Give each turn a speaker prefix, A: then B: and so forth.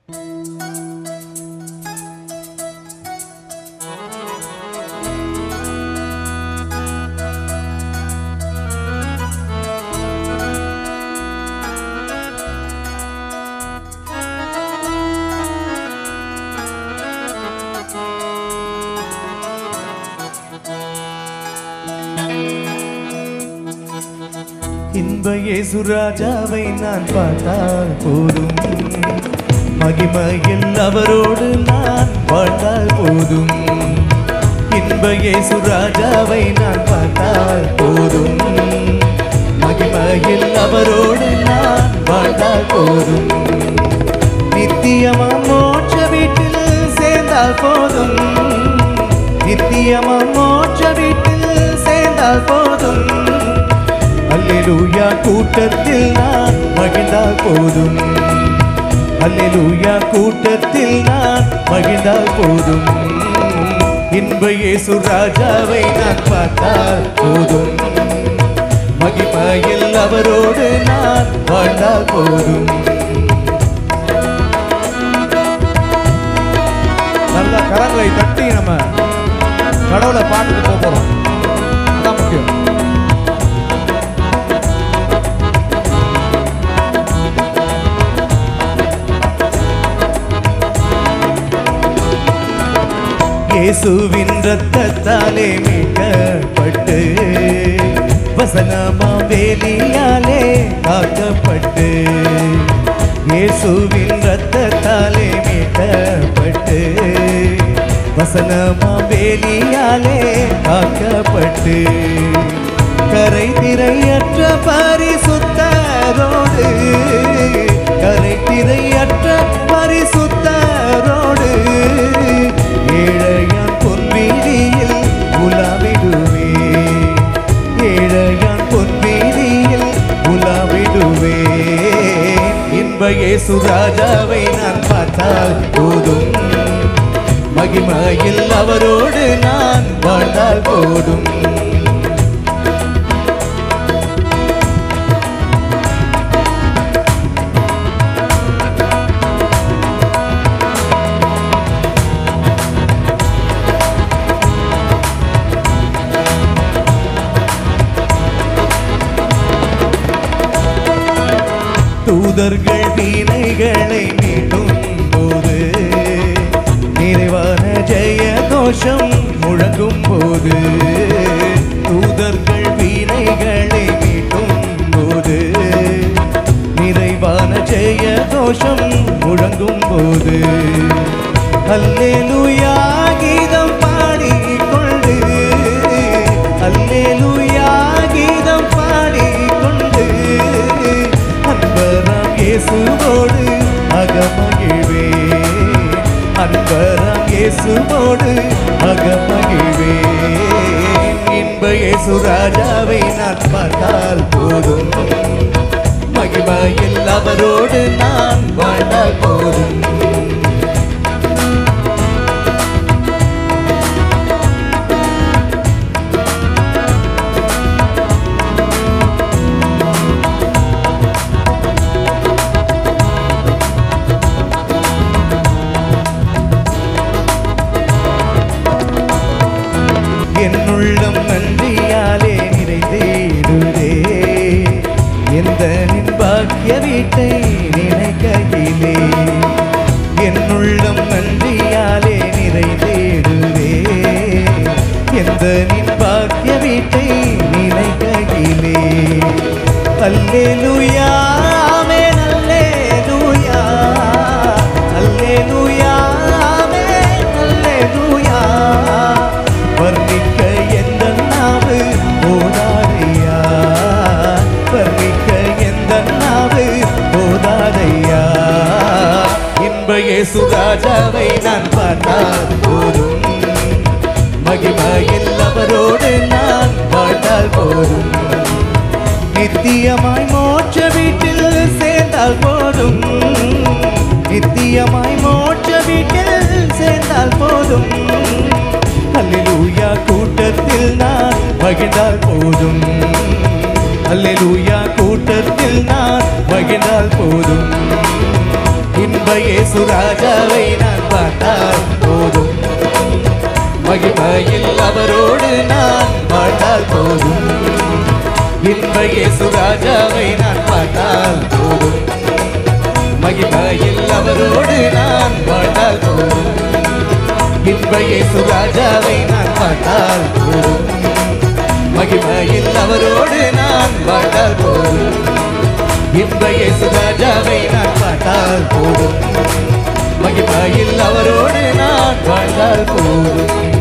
A: இன்ப இயேசு ராஜாவை நான் பார்த்தால் போதும் மகிமையில் அவரோடு நான் வாழ்ந்தால் போதும் இன்ப இயேசு ராஜாவை நான் பார்த்தால் போதும் மகிமையில் அவரோடு நான் வாழ்ந்தால் போதும் நித்தியமா மோட்ச வீட்டில் சேர்ந்தால் போதும் நித்தியமா மோட்ச வீட்டில் சேர்ந்தால் போதும் அல்லேலூயா கூட்டத்தில் நான் மகிழ்ந்தால் போதும் அல்லேலூயா கூட்டத்தில் நான் மகிழ்ந்தால் போதும் இன்ப இயேசு ராஜாவை நான் பார்த்தால் போதும் மகிமையில் அவரோடு நான் வாழ்ந்தால் போதும்
B: நல்ல கரங்களை தட்டி நம்ம கடவுளை பாட்டுக்கு போக போறோம் அதான் முக்கியம்
A: இயேசுவின் ரத்தத்தாலே மீட்கப்பட்டு வசனமா வேலியாலே காக்கப்பட்டு இயேசுவின் ரத்தத்தாலே மீட்கப்பட்டு வசனமா வேலியாலே காக்கப்பட்டு கரை திரையற்ற பரிசுத்தரோடு கரை திரையற்ற பரிசுத்தரோடு ஏழையான் பொன்வீதியில் உலாவிடுவே ஏழையான் பொன்வீதியில் உலாவிடுவே இன்ப இயேசு ராஜாவை நான் பார்த்தால் போதும் மகிமையில் அவரோடு நான் வாழ்ந்தால் போதும் தூதர்கள் வீணைகளை மீட்டும் போது நிறைவான ஜெய கோஷம் முழங்கும் போது தூதர்கள் வீணைகளை மீட்டும் போது நிறைவான ஜெய கோஷம் முழங்கும் போது அல்லேலூயா கீதம் பாடிக்கொண்டு அல்லேலூயா கீதம் பாடிக்கொண்டு அன்பராம் இயேசுவோடு அகமகிழ்வே அன்பராம் இயேசுவோடு அகமகிழ்வே இன்ப இயேசு ராஜாவை நான் பார்த்தால் போதும் மகிமையில் அவரோடு நான் வாழ்ந்தால் போதும் என்னுள்ளம் நன்றியாலே நிறைந்தேடுதே எந்த பாக்கிய வீட்டை நினைக்கையிலே என்னுள்ளம் நன்றியாலே நிறைந்தேடுதே எந்த பாக்கிய வீட்டை நினைக்கையிலே அல்லேலூயா ஆமென் அல்லேலூயா அல்லேலூயா ஆமென் அல்லேலூயா வர்ணிக்க எந்த நாவு போதாதையா வர்ணிக்க எந்த நாவு போதாதையா இன்ப இயேசு ராஜாவை நான் பார்த்தால் போதும் மகிமையில் அவரோடு நான் வாழ்ந்தால் போதும் நித்தியமாய் மோட்ச வீட்டில் சேர்ந்தால் போதும் நித்தியமாய் மோட்ச வீட்டில் சேர்ந்தால் போதும் அல்லேலூயா கூட்டத்தில் நான் மகிழ்ந்தால் போதும் அல்லேலூயா கூட்டத்தில் நான் மகிழ்ந்தால் போதும் இன்ப இயேசு ராஜாவை நான் பார்த்தால் போதும் மகிமையில் அவரோடு நான் வாழ்ந்தால் போதும் இன்ப இயேசு ராஜாவை நான் பார்த்தால் போதும் மகிமையில் அவரோடு நான் வாழ்ந்தால் போதும் இன்ப இயேசு ராஜாவை நான் பார்த்தால் போதும் மகிமையில் அவரோடு நான் வாழ்ந்தால் போதும் இன்ப இயேசு ராஜாவை நான் பார்த்தால் போதும் மகிமையில் அவரோடு நான் வாழ்ந்தால் போதும்